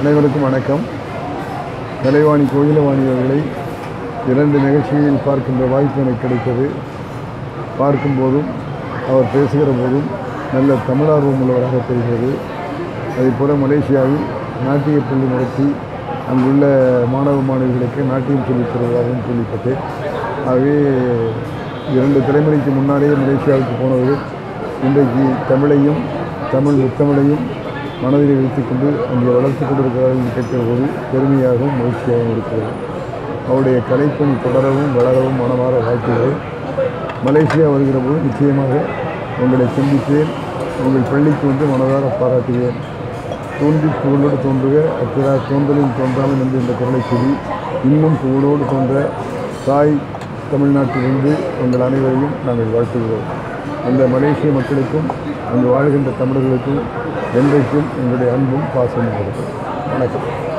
அனைவருக்கும் வணக்கம் கலைவாணி கோயிலவாணி அவர்களை இரண்டு நிகழ்ச்சியில் பார்க்கின்ற வாய்ப்பு எனக்கு கிடைத்தது பார்க்கும்போதும் அவர் பேசுகிற போதும் நல்ல தமிழார்வம் உள்ளவராக தெரிகிறது அதேபோல் மலேசியாவில் நாட்டிய பள்ளி நடத்தி அங்குள்ள மாணவ மாணவிகளுக்கு நாட்டியம் சொல்லித் தருவதாகவும் கேள்விப்பட்டேன் ஆகவே இரண்டு தலைமுறைக்கு முன்னாலேயே மலேசியாவுக்கு போனவர்கள் இன்றைக்கு தமிழையும் தமிழ் முத்தமிழையும் மனதில் வைத்துக்கொண்டு அங்கே வளர்த்து கொண்டிருக்கிறார்கள் என்று கேட்கிற போது பெருமையாகவும் மகிழ்ச்சியாகவும் இருக்கிறது அவருடைய கலைப்பணி தொடரவும் வளரவும் மனமாற வாழ்த்துகிறேன் மலேசியா வருகிற போது நிச்சயமாக உங்களை சந்திப்பேன் உங்கள் பள்ளிக்கு வந்து மனதார பாராட்டுவேன் தோன்றி புகழோடு தோன்றுக அத்திரா தோன்றலில் தோன்றாமல் என்று இந்த குரலை சொல்லி இன்னும் புகழோடு தோன்ற தாய் தமிழ்நாட்டிலிருந்து உங்கள் அனைவரையும் நாங்கள் வாழ்த்துகிறோம் அந்த மலேசிய மக்களுக்கும் அங்கு வாழ்கின்ற தமிழர்களுக்கும் என்றைக்கும் எங்களுடைய அன்பும் பாசமும் இருக்கும் வணக்கம்